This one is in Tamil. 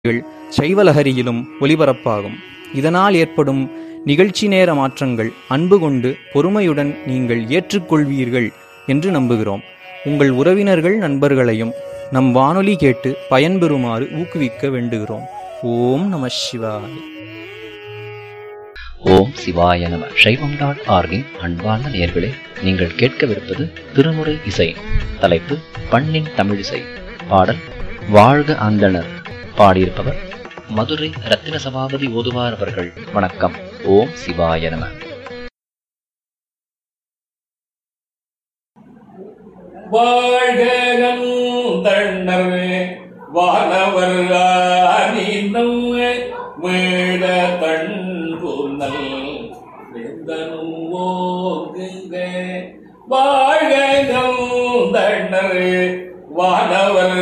நிகழ்ச்சிகள் சைவலஹரியிலும் ஒலிபரப்பாகும் இதனால் ஏற்படும் நிகழ்ச்சி நேர மாற்றங்கள் அன்பு கொண்டு பொறுமையுடன் நீங்கள் ஏற்றுக்கொள்வீர்கள் என்று நம்புகிறோம் உங்கள் உறவினர்கள் நண்பர்களையும் நம் வானொலி கேட்டு பயன்பெறுமாறு ஊக்குவிக்க வேண்டுகிறோம் ஓம் நம சிவாய ஓம் சிவாய நம சைவம் டாட் ஆர்கின் அன்பார்ந்த நேர்களே நீங்கள் கேட்கவிருப்பது திருமுறை இசை தலைப்பு பண்ணின் தமிழிசை பாடல் வாழ்க அந்தணர் பாடியிருப்பவர் மதுரை ரத்தின சபாபதி ஓதுவார் அவர்கள் வணக்கம் ஓம் சிவாய நம வாழ்கனம் தண்ணர் வானவர் அனிதம் வேட தன்புனல் வேந்தனும் ஓங்குங்க வாழ்கனம் தண்ணர் வானவர்